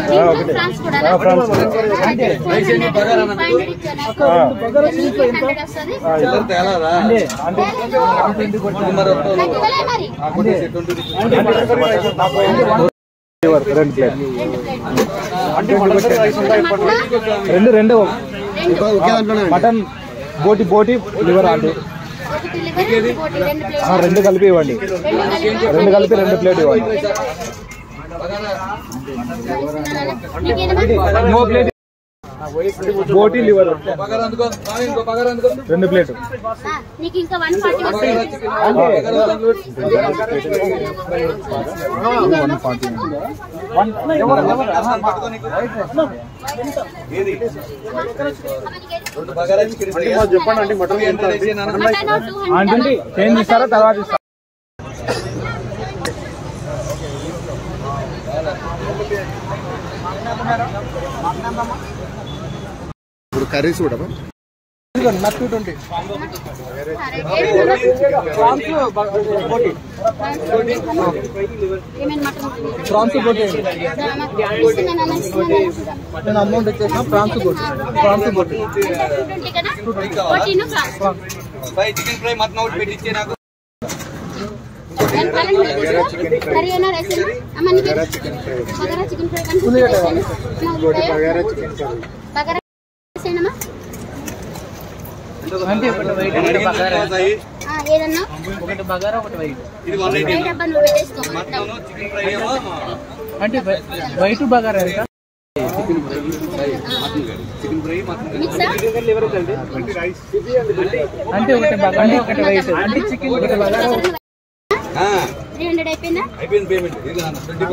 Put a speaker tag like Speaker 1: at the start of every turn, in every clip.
Speaker 1: దీంట్లో ఫ్రాన్స్ కూడా
Speaker 2: ఆ, ఫ్రాన్స్ కూడా. అంటే అంటే లివర్ రెండు ప్లేట్ రెండు రెండు మటన్ బోటి బోటి లివర్ అంటే ఆ, రెండు కలిపి ఇవ్వండి రెండు కలిపి రెండు ప్లేట్ ఇవ్వండి ఇంకో ప్లేట్ బోటి లివర్ రెండు ప్లేట్
Speaker 1: నీకు ఇంకా వన్ ఫార్టీ
Speaker 3: చెప్పండి అంటే మటన్ ఎంత
Speaker 2: అంటే చేంజ్ ఇస్తారా తర్వాత ఇస్తారా
Speaker 3: ఇప్పుడు కర్రీస్ కూడా
Speaker 2: నట్టు ట్వంటీ ప్రాన్స్ బోటి నేను అమౌంట్ వచ్చేసిన ప్రాన్స్ బోటి ప్రాన్స్ బోటి
Speaker 4: చికెన్ ఫ్రై మటన్ ఒకటి పెట్టించే నాకు
Speaker 1: కర్రీ అయినా రైస్ అయినా అమ్మ నీకు బగారా చికెన్ ఫ్రై కానీ bagara chicken curry bagara rice అయినమ్మా ఆ, ఏదన్నా
Speaker 4: ఇది వన్ ఎయిటీ
Speaker 1: ఏ డబ్బా నువ్వు పెట్టేసుకో
Speaker 4: మటన్ చికెన్ ఫ్రై ఏమో
Speaker 2: అంటే white bagara
Speaker 4: chicken fry mutton
Speaker 1: మిక్సా
Speaker 2: అంటే ఒకటి బగారా అంటే ఒకటి వైట్ అంటే చికెన్ ఒకటి బగారా
Speaker 1: త్రీ హండ్రెడ్ అయిపోయిందా
Speaker 4: అయిపోయింది పేమెంట్ ఇది ట్వంటీ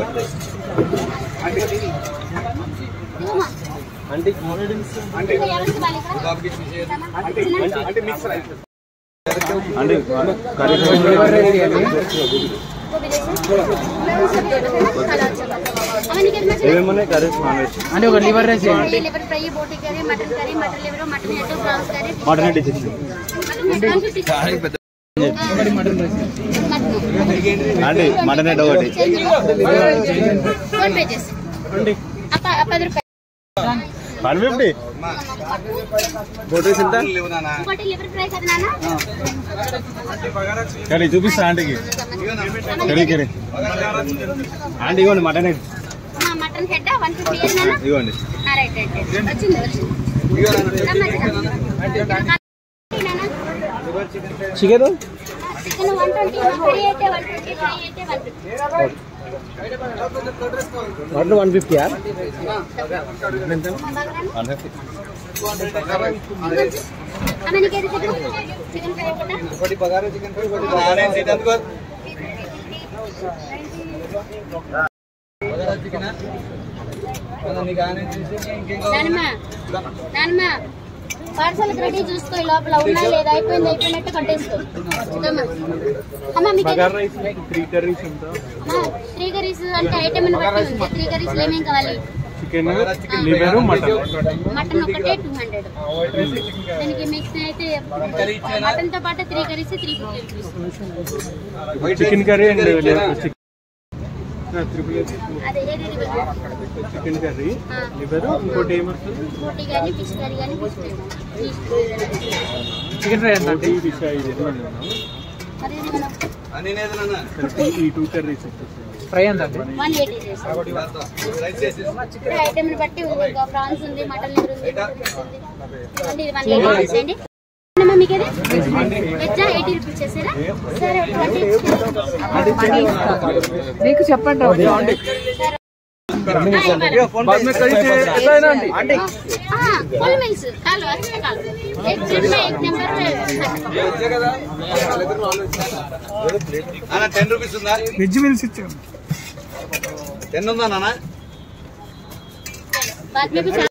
Speaker 1: ఇవ్వమ్మా.
Speaker 2: అంటే
Speaker 1: ఇంకా ఎవరికి ఇవ్వాలి ఇక్కడ?
Speaker 4: బాబుకి ఇచ్చేసేయండి.
Speaker 1: చిన్న-
Speaker 3: అంటే మిక్స్ రైస్
Speaker 2: అంటే కర్రీ లివర్ రైస్ ఇవ్వండి
Speaker 1: గోబీ రైస్. అలా వచ్చేవా? అమ్మ నీకు ఏదైనా చెప్పు.
Speaker 2: ఏమేమి కర్రీస్ నాన్ వెజ్ అంటే ఒక లివర్ రైస్ ఇవ్వండి
Speaker 1: లివర్ ఫ్రై బోటి curry mutton curry mutton liver mutton head prawns curry
Speaker 2: mutton అంటే chicken
Speaker 1: mutton head one fifty
Speaker 2: mutton rice
Speaker 1: mutton
Speaker 2: అంటే మటన్ హెడ్ ఒకటి
Speaker 1: ఫోన్ పే చేసి అప్ప పది రూపాయలు
Speaker 2: వన్ ఫిఫ్టీ బోట్ రైస్ ఎంత
Speaker 4: లేవు నాన్న
Speaker 1: ఇంకోటి లివర్ ఫ్రై కదా నాన్న
Speaker 2: కర్రీ చూపిస్తా ఆంటీకి కర్రీ కర్రీ ఆంటీ ఇవ్వండి మటన్ హెడ్
Speaker 1: ఆ, మటన్ హెడ్ వన్ ఫిఫ్టీ ఏది నాన్న
Speaker 2: ఇవ్వండి
Speaker 1: ఆ, రైట్ రైట్ రైట్ వచ్చింది వచ్చింది రమ్మా, నాన్న.
Speaker 2: Chicken
Speaker 1: chicken one twenty fry అయితే వన్ ట్వంటీ ఫ్రై అయితే వన్ ఫిఫ్టీ
Speaker 2: మటన్ వన్ ఫిఫ్టీయా
Speaker 1: అమ్మ నీకు ఏది చెప్పు చికెన్ ఫ్రై ఒకటా
Speaker 4: ఒకటి బగారా చికెన్ ఫ్రై ఒకటి నానే సీట్ అందుకో బగారా చికెన్ నీకు ఆనే చేసి ఇంకేం
Speaker 1: నానమ్మ నానమ్మ పార్సల్ రెడీ చూసుకో ఈ లోపల ఉన్నా లేదా అయిపోయింది అయిపోయినట్టు కట్టేసుకో ఇదమ్మా. అమ్మ మీకు ఏది-
Speaker 2: రైస్ త్రీ కర్రీస్ ఎంత
Speaker 1: అమ్మ, త్రీ కర్రీస్ అంటే ఐటమ్ బట్టి ఉంది త్రీ కర్రీస్ ఏమేం కావాలి
Speaker 2: చికెన్ లివర్ మటన్
Speaker 1: మటన్ ఒకటే టూ హండ్రెడ్ దీనికి మిక్స్ అయితే మటన్ తో పాటు three curries three fifty rupees
Speaker 2: chicken curry and
Speaker 1: అదే ఏది ఇది ఇవ్వండి.
Speaker 2: చికెన్ కర్రీ
Speaker 1: ఆ.
Speaker 2: లివర్ ఇంకోటి ఏమొస్తుంది
Speaker 1: బోటి కానీ ఫిష్ కర్రీ కానీ ఫిష్
Speaker 2: చికెన్ ఫ్రై ఎంత ఫిష్ ఇది
Speaker 1: మరి ఇది మనం
Speaker 4: నేనేది నాన్న
Speaker 2: ఈ టూ కర్రీస్ ఫ్రై ఎంత
Speaker 1: వన్ ఎయిటీ చేస్తాం
Speaker 4: ఒకటి వాడతా. రైస్ చేసేసి
Speaker 1: ఇప్పుడు ఐటమ్ ని బట్టి ఉంది ఇంకా ప్రాన్స్ ఉంది మటన్ లివర్ ఉంది అంటే ఇది వన్ ఎయిటీ రూపీస్ అండి అమ్మా, మీకు ఇది వెజ్జా ఎయిటీ రూపీస్ చేసారా సరే ఒక ట్వంటీ
Speaker 5: మీకు చెప్పండి
Speaker 1: ఫుల్ మీల్స్ కాలు అదే కాలు एक प्लेट में एक नंबर
Speaker 4: వచ్చే కదా అన్న టెన్ రూపీస్ ఉందా
Speaker 2: వెజ్ మీల్స్ ఇచ్చాను
Speaker 4: టెన్ ఉందా నాన్న
Speaker 1: बाद में कुछ